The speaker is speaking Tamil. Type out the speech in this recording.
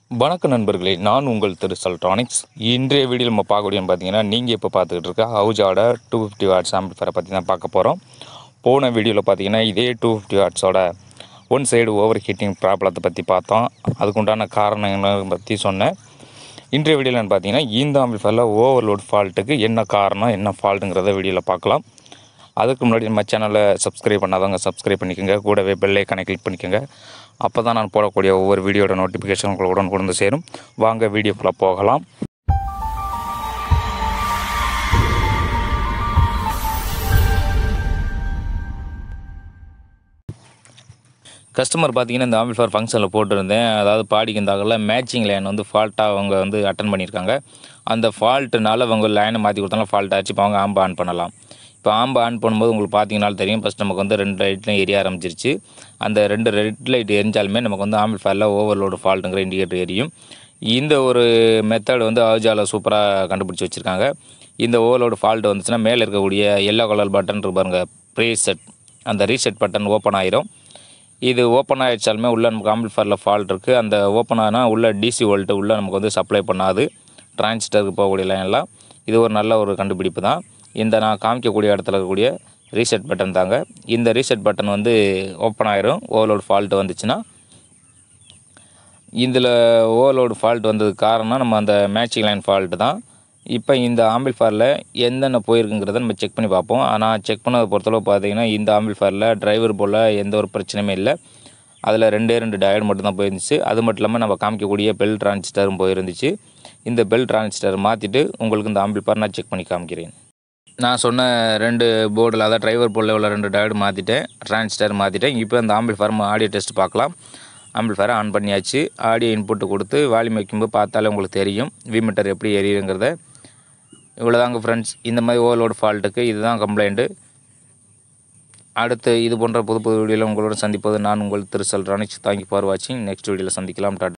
வணக்கம் நண்பர்களே நான் உங்கள் திரு செல்ட்ரானிக்ஸ் இன்றைய வீடியோ நம்ம பார்க்கக்கூடியன்னு பார்த்தீங்கன்னா நீங்கள் இப்போ பார்த்துக்கிட்டு இருக்க ஹவுஜாவோட டூ ஃபிஃப்டி வாட்ஸ் ஆம்பிளிஃபரை பற்றி தான் பார்க்க போகிறோம் போன வீடியோவில் பார்த்தீங்கன்னா இதே டூ ஃபிஃப்டி வாட்ஸோட ஒன் சைடு ஓவர் ஹீட்டிங் ப்ராப்ளத்தை பற்றி பார்த்தோம் அதுக்குண்டான காரணங்களை பற்றி சொன்னேன் இன்றைய வீடியோவில் பார்த்தீங்கன்னா இந்த ஆம்பிளிஃபரில் ஓவர்லோட் ஃபால்ட்டுக்கு என்ன காரணம் என்ன ஃபால்ட்டுங்கிறத வீடியோவில் பார்க்கலாம் அதுக்கு முன்னாடி நம்ம சேனலை சப்ஸ்கிரைப் பண்ணாதவங்க சப்ஸ்கிரைப் பண்ணிக்கோங்க கூடவே பெல் ஐக்கானை கிளிக் பண்ணிக்கோங்க அப்போ தான் நான் போடக்கூடிய ஒவ்வொரு வீடியோட நோட்டிஃபிகேஷன் உங்களுக்கு உடனே கொண்டு சேரும் வாங்க வீடியோக்குள்ளே போகலாம் கஸ்டமர் பார்த்தீங்கன்னா இந்த ஆம்பிள்ஃபயர் ஃபங்க்ஷனில் போட்டிருந்தேன் அதாவது பாடிக்கு இந்த மேட்சிங் லைன் வந்து ஃபால்ட்டாக அவங்க வந்து அட்டன் பண்ணியிருக்காங்க அந்த ஃபால்ட்டுனால அவங்க லைனை மாற்றி கொடுத்தாலும் ஃபால்ட் ஆச்சு இப்போ அவங்க ஆம்பு ஆன் பண்ணலாம் இப்போ ஆம்பு ஆன் பண்ணும்போது உங்களுக்கு பார்த்தீங்கனாலும் தெரியும் ஃபஸ்ட் நமக்கு வந்து ரெண்டு லைட்லையும் எரிய ஆரம்பிச்சிருச்சு அந்த ரெண்டு ரெட் லைட் எரிஞ்சாலுமே நமக்கு வந்து ஆம்பிள்ஃபயரில் ஓவர்லோடு ஃபால்ட்டுங்கிற இண்டிகேட்டர் எரியும் இந்த ஒரு மெத்தட் வந்து ஆஜாவில் சூப்பராக கண்டுபிடிச்சி வச்சுருக்காங்க இந்த ஓவர்லோடு ஃபால்ட் வந்துச்சுன்னா மேலே இருக்கக்கூடிய எல்லோ கலர் பட்டன் இருக்கு பாருங்க ப்ரீசெட் அந்த ரீசெட் பட்டன் ஓப்பன் ஆயிரும் இது ஓப்பன் ஆகிடுச்சாலுமே உள்ளே நமக்கு ஆம்பிள்ஃபயரில் ஃபால்ட் இருக்குது அந்த ஓப்பன் ஆனால் உள்ள டிசி வோல்ட்டு உள்ளே நமக்கு வந்து சப்ளை பண்ணாது டிரான்சிஸ்டருக்கு போகக்கூடிய லைன்லாம் இது ஒரு நல்ல ஒரு கண்டுபிடிப்பு தான் இந்த நான் காமிக்கக்கூடிய இடத்துல இருக்கக்கூடிய ரீசெட் பட்டன் தாங்க இந்த ரீசெட் பட்டன் வந்து ஓப்பன் ஆயிரும் ஓவர்லோட் ஃபால்ட் வந்துச்சுன்னா இதில் ஓவர்லோடு ஃபால்ட் வந்ததுக்கு காரணம் நம்ம அந்த மேட்சிங் லைன் ஃபால்ட்டு தான் இப்போ இந்த ஆம்பிள்ஃபயரில் என்னென்ன போயிருக்குங்கிறத நம்ம செக் பண்ணி பார்ப்போம் ஆனால் செக் பண்ணதை பொறுத்தளவு பார்த்தீங்கன்னா இந்த ஆம்பிள்ஃபயரில் டிரைவர் போல் எந்த ஒரு பிரச்சனையுமே இல்லை அதில் ரெண்டே ரெண்டு டயர்டு மட்டும்தான் போயிருந்துச்சு அது மட்டும் இல்லாமல் நம்ம காமிக்கக்கூடிய பெல் டிரான்சிஸ்டரும் போயிருந்துச்சு இந்த பெல் டிரான்சிஸ்டர் மாற்றிட்டு உங்களுக்கு இந்த ஆம்பிள்ஃபயர் நான் செக் பண்ணி காமிக்கிறேன் நான் சொன்ன ரெண்டு போர்டில் அதாவது டிரைவர் போர்டில் உள்ள ரெண்டு டயர்டு மாற்றிட்டேன் டிரான்சிஸ்டர் மாற்றிட்டேன் இப்போ இந்த ஆம்பிள்ஃபயர் ஆடியோ டெஸ்ட் பார்க்கலாம் ஆம்பிள்ஃபயரை ஆன் பண்ணியாச்சு ஆடியோ இன்புட்டு கொடுத்து வால்யூம் வைக்கும்போது பார்த்தாலே உங்களுக்கு தெரியும் விமீட்டர் எப்படி எரியுங்கிறத இவ்வளோதாங்க ஃப்ரெண்ட்ஸ் இந்த மாதிரி ஓவர்லோடு ஃபால்ட்டுக்கு இதுதான் கம்ப்ளைண்ட்டு அடுத்து இது போன்ற புது புது வீடியோவில் உங்களோட சந்திப்பது நான் உங்கள் திரு செல்ரானிக்ஸ் தேங்க்யூ ஃபார் வாட்சிங் நெக்ஸ்ட் வீடியோவில் சந்திக்கலாம் டாட்டா